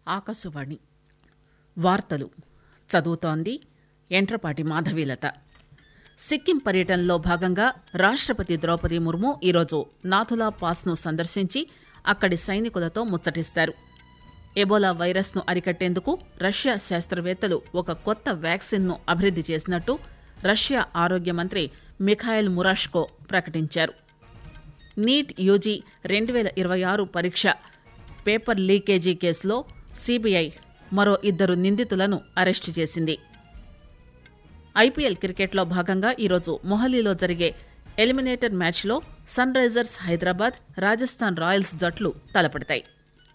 ఆకాశవాణి వార్తలు చదువుతోంది ఎంట్రపాటి మాధవీలత సిక్కిం పర్యటనలో భాగంగా రాష్టపతి ద్రౌపది ముర్ము ఈరోజు నాథులా పాస్ను సందర్శించి అక్కడి సైనికులతో ముచ్చటిస్తారు ఎబోలా వైరస్ను అరికట్టేందుకు రష్యా శాస్త్రవేత్తలు ఒక కొత్త వ్యాక్సిన్ను అభివృద్ది చేసినట్టు రష్యా ఆరోగ్య మంత్రి మిఖాయిల్ మురాష్కో ప్రకటించారు నీట్ యూజీ రెండు వేల ఇరవై ఆరు పరీక్ష పేపర్ లీకేజీ కేసులో సీబీఐ మరో ఇద్దరు నిందితులను అరెస్టు చేసింది ఐపీఎల్ క్రికెట్లో భాగంగా ఈరోజు మొహాలీలో జరిగే ఎలిమినేటర్ మ్యాచ్లో Sunrisers Hyderabad Rajasthan Royals జట్లు తలపడతాయి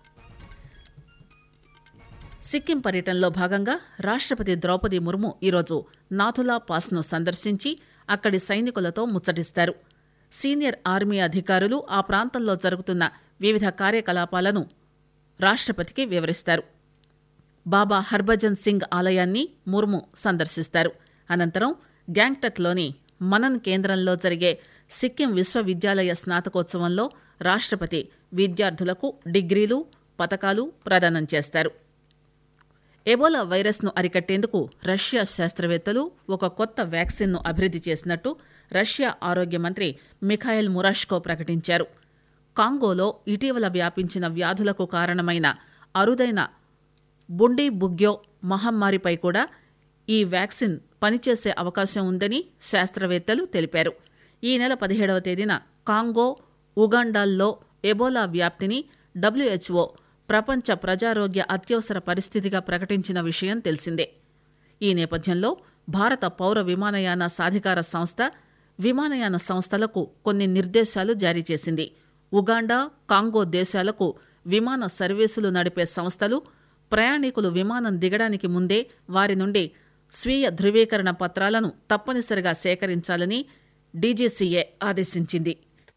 సిక్కిం పర్యటనలో భాగంగా రాష్టపతి ద్రౌపది ముర్ము ఈరోజు నాథులా పాస్ను సందర్శించి అక్కడి సైనికులతో ముచ్చటిస్తారు సీనియర్ ఆర్మీ అధికారులు ఆ ప్రాంతంలో జరుగుతున్న వివిధ కార్యకలాపాలను రాష్టపతికి వివరిస్తారు బాబా హర్భజన్ సింగ్ ఆలయాన్ని ముర్ము సందర్శిస్తారు అనంతరం గ్యాంగ్టక్లోని మనన్ కేంద్రంలో జరిగే సిక్కిం విశ్వవిద్యాలయ స్నాతకోత్సవంలో రాష్టపతి విద్యార్థులకు డిగ్రీలు పతకాలు ప్రదానం చేస్తారు ఎబోలా వైరస్ను అరికట్టేందుకు రష్యా శాస్త్రవేత్తలు ఒక కొత్త వ్యాక్సిన్ను అభివృద్ది చేసినట్టు రష్యా ఆరోగ్య మంత్రి మిఖాయిల్ మురాష్కో ప్రకటించారు కాంగోలో ఇటీవల వ్యాపించిన వ్యాధులకు కారణమైన అరుదైన బుండీ బుగ్యో మహమ్మారిపై కూడా ఈ వ్యాక్సిన్ పనిచేసే అవకాశం ఉందని శాస్త్రవేత్తలు తెలిపారు ఈ నెల పదిహేడవ తేదీన కాంగో ఉగాండాల్లో ఎబోలా వ్యాప్తిని డబ్ల్యూహెచ్ఓ ప్రపంచ ప్రజారోగ్య అత్యవసర పరిస్థితిగా ప్రకటించిన విషయం తెలిసిందే ఈ నేపథ్యంలో భారత పౌర విమానయాన సాధికార సంస్థ విమానయాన సంస్థలకు కొన్ని నిర్దేశాలు జారీ చేసింది ఉగాండా కాంగో దేశాలకు విమాన సర్వీసులు నడిపే సంస్థలు ప్రయాణికులు విమానం దిగడానికి ముందే వారి నుండి స్వీయ ధృవీకరణ పత్రాలను తప్పనిసరిగా సేకరించాలని డీజీసీఏ ఆదేశించింది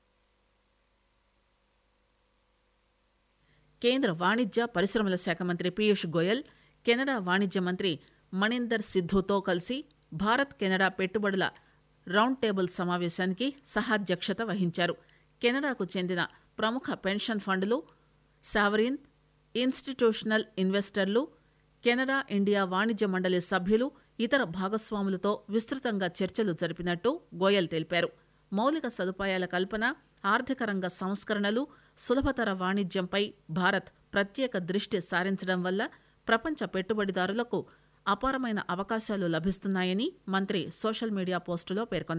కేంద్ర వాణిజ్య పరిశ్రమల శాఖ మంత్రి పీయూష్ గోయల్ కెనడా వాణిజ్య మంత్రి మణీందర్ సిద్ధుతో కలిసి భారత్ కెనడా పెట్టుబడుల రౌండ్ టేబుల్ సమావేశానికి సహాధ్యక్షత వహించారు కెనడాకు చెందిన ప్రముఖ పెన్షన్ ఫండ్లు సావరిన్ ఇన్స్టిట్యూషనల్ ఇన్వెస్టర్లు కెనడా ఇండియా వాణిజ్య మండలి సభ్యులు ఇతర భాగస్వాములతో విస్తృతంగా చర్చలు జరిపినట్టు గోయల్ తెలిపారు మౌలిక సదుపాయాల కల్పన ఆర్థిక రంగ సంస్కరణలు సులభతర వాణిజ్యంపై భారత్ ప్రత్యేక దృష్టి సారించడం వల్ల ప్రపంచ పెట్టుబడిదారులకు అపారమైన అవకాశాలు లభిస్తున్నాయని మంత్రి సోషల్ మీడియా పోస్టులో పేర్కొన్నారు